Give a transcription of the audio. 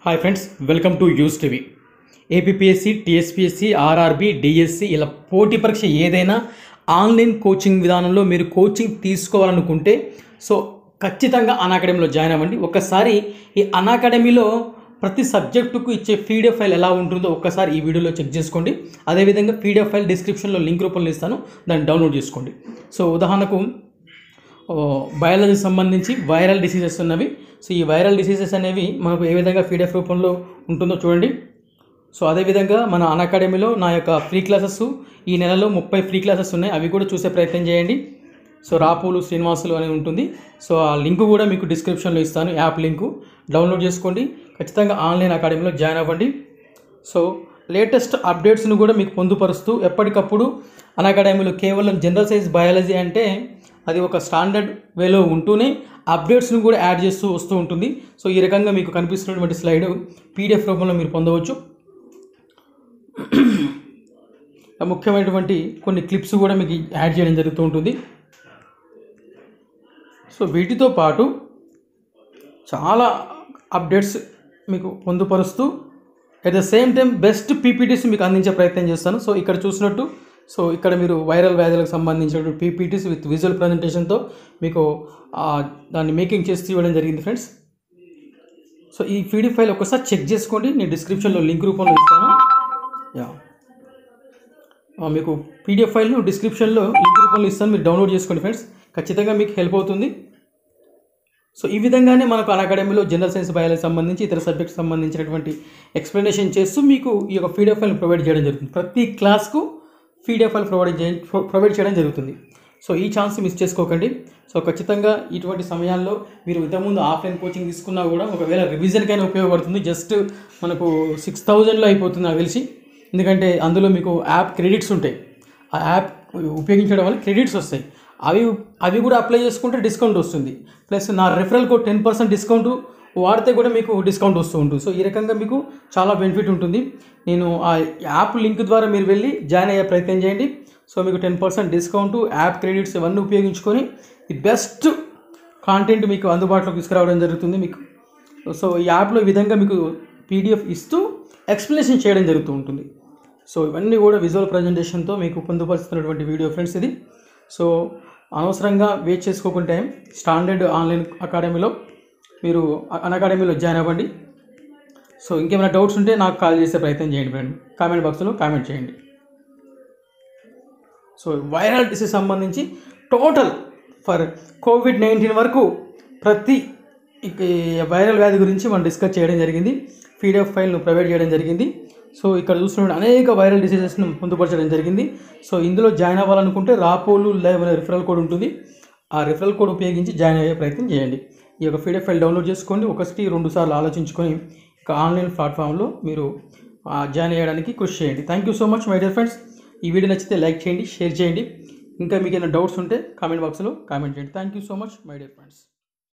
hi friends welcome to use TV APSC TSPSC RRB DSC ఇలా పోటీ పరీక్ష ఏదైనా ఆన్లైన్ కోచింగ్ విధానంలో మీరు కోచింగ్ తీసుకోవాలనుకుంటే సో ఖచ్చితంగా అనాకడమీలో జాయిన్ అవ్వండి ఒక్కసారి ఈ అనాకడమీలో ప్రతి సబ్జెక్టుకు ఇచ్చే పీడిఎఫ్ ఫైల్ ఎలా ఉంటుందో ఒక్కసారి ఈ వీడియోలో చెక్ చేసుకోండి అదేవిధంగా పీడిఎఫ్ ఫైల్ డిస్క్రిప్షన్లో లింక్ రూపంలో ఇస్తాను దాన్ని డౌన్లోడ్ చేసుకోండి సో ఉదాహరణకు బయాలజీ సంబంధించి వైరల్ డిసీజెస్ ఉన్నవి సో ఈ వైరల్ డిసీజెస్ అనేవి మనకు ఏ విధంగా పీడిఎఫ్ రూపంలో ఉంటుందో చూడండి సో అదేవిధంగా మన అన్ అకాడమీలో నా యొక్క ఫ్రీ క్లాసెస్ ఈ నెలలో ముప్పై ఫ్రీ క్లాసెస్ ఉన్నాయి అవి కూడా చూసే ప్రయత్నం చేయండి సో రాపులు శ్రీనివాసులు అని ఉంటుంది సో ఆ లింక్ కూడా మీకు డిస్క్రిప్షన్లో ఇస్తాను యాప్ లింకు డౌన్లోడ్ చేసుకోండి ఖచ్చితంగా ఆన్లైన్ అకాడమీలో జాయిన్ అవ్వండి సో లేటెస్ట్ అప్డేట్స్ను కూడా మీకు పొందుపరుస్తూ ఎప్పటికప్పుడు అన్ అకాడమీలో కేవలం జనరల్ సైన్స్ బయాలజీ అంటే అది ఒక స్టాండర్డ్ వేలో ఉంటూనే అప్డేట్స్ను కూడా యాడ్ చేస్తూ వస్తూ ఉంటుంది సో ఈ రకంగా మీకు కనిపిస్తున్నటువంటి స్లైడ్ పీడిఎఫ్ రూపంలో మీరు పొందవచ్చు ముఖ్యమైనటువంటి కొన్ని క్లిప్స్ కూడా మీకు యాడ్ చేయడం జరుగుతూ ఉంటుంది సో వీటితో పాటు చాలా అప్డేట్స్ మీకు పొందుపరుస్తూ at the same time best PPTs మీకు అందించే ప్రయత్నం చేస్తాను సో ఇక్కడ చూసినట్టు సో ఇక్కడ మీరు వైరల్ వ్యాధులకు సంబంధించినటువంటి పీపీటీస్ విత్ విజువల్ ప్రజెంటేషన్తో మీకు ఆ, దాన్ని మేకింగ్ చేసి ఇవ్వడం జరిగింది ఫ్రెండ్స్ సో ఈ పీడిఎఫ్ ఫైల్ ఒకసారి చెక్ చేసుకోండి నేను డిస్క్రిప్షన్లో లింక్ రూపంలో ఇస్తాను యా ఆ, మీకు పీడిఎఫ్ ఫైల్ను డిస్క్రిప్షన్లో లింక్ రూపంలో ఇస్తాను మీరు డౌన్లోడ్ చేసుకోండి ఫ్రెండ్స్ ఖచ్చితంగా మీకు హెల్ప్ అవుతుంది సో ఈ విధంగానే మనకు అన్ అకాడమీలో జనరల్ సైన్స్ బయాలజీ సంబంధించి ఇతర సబ్జెక్ట్స్ సంబంధించినటువంటి ఎక్స్ప్లెనేషన్ చేస్తూ మీకు ఈ యొక్క పీడిఎఫ్ ఫైల్ ప్రొవైడ్ చేయడం జరుగుతుంది ప్రతి క్లాస్కు పీడిఎఫ్ ఫైల్ ప్రొవైడ్ చేయ ప్రొవైడ్ చేయడం జరుగుతుంది సో ఈ ఛాన్స్ మిస్ చేసుకోకండి సో ఖచ్చితంగా ఇటువంటి సమయాల్లో మీరు ఇంతకుముందు ఆఫ్లైన్ కోచింగ్ తీసుకున్నా కూడా ఒకవేళ రివిజన్కైనా ఉపయోగపడుతుంది జస్ట్ మనకు సిక్స్ థౌజండ్లో అయిపోతుంది నాకు తెలిసి ఎందుకంటే అందులో మీకు యాప్ క్రెడిట్స్ ఉంటాయి ఆ యాప్ ఉపయోగించడం వల్ల క్రెడిట్స్ వస్తాయి అవి అవి కూడా అప్లై చేసుకుంటే డిస్కౌంట్ వస్తుంది ప్లస్ నా referral code ten percent discount వాడితే కూడా మీకు డిస్కౌంట్ వస్తూ ఉంటుంది సో ఈ రకంగా మీకు చాలా బెనిఫిట్ ఉంటుంది నేను ఆ యాప్ లింక్ ద్వారా మీరు వెళ్ళి జాయిన్ అయ్యే ప్రయత్నం చేయండి సో మీకు ten percent discount app credits ఇవన్నీ ఉపయోగించుకొని ది బెస్ట్ కాంటెంట్ మీకు అందుబాటులోకి తీసుకురావడం జరుగుతుంది మీకు సో ఈ యాప్లో ఈ విధంగా మీకు పీడిఎఫ్ ఇస్తూ ఎక్స్ప్లెనేషన్ చేయడం జరుగుతూ ఉంటుంది సో ఇవన్నీ కూడా విజువల్ ప్రజెంటేషన్తో మీకు పొందుపరుస్తున్నటువంటి వీడియో ఫ్రెండ్స్ ఇది సో అనవసరంగా వెయిట్ చేసుకోకుండా స్టాండర్డ్ ఆన్లైన్ అకాడమీలో మీరు అన్ అకాడమీలో జాయిన్ అవ్వండి సో ఇంకేమైనా డౌట్స్ ఉంటే నాకు కాల్ చేసే ప్రయత్నం చేయండి ఫ్రెండ్ కామెంట్ బాక్స్లో కామెంట్ చేయండి సో వైరల్ డిసీజ్ సంబంధించి టోటల్ ఫర్ కోవిడ్ నైన్టీన్ వరకు ప్రతి ఇక ఈ వైరల్ వ్యాధి గురించి మనం డిస్కస్ చేయడం జరిగింది పీడిఎఫ్ ఫైల్ను ప్రొవైడ్ చేయడం జరిగింది సో ఇక్కడ చూస్తున్న అనేక వైరల్ డిసీజెస్ను పొందుపరచడం జరిగింది సో ఇందులో జాయిన్ అవ్వాలనుకుంటే రాపోలు లైవ్ అనే రిఫరల్ కోడ్ ఉంటుంది ఆ రిఫరల్ కోడ్ ఉపయోగించి జాయిన్ అయ్యే ప్రయత్నం చేయండి ఈ యొక్క పీడిఎఫ్ ఫైల్ డౌన్లోడ్ చేసుకోండి ఒకటి రెండు సార్లు ఆలోచించుకొని ఇక ఆన్లైన్ ప్లాట్ఫామ్లో మీరు ఆ, జాయిన్ అయ్యడానికి కృషి చేయండి thank you so much my dear friends ఈ వీడియో నచ్చితే లైక్ చేయండి షేర్ చేయండి ఇంకా మీకు ఏమైనా డౌట్స్ ఉంటే కామెంట్ బాక్స్లో కామెంట్ చేయండి thank you so much my dear friends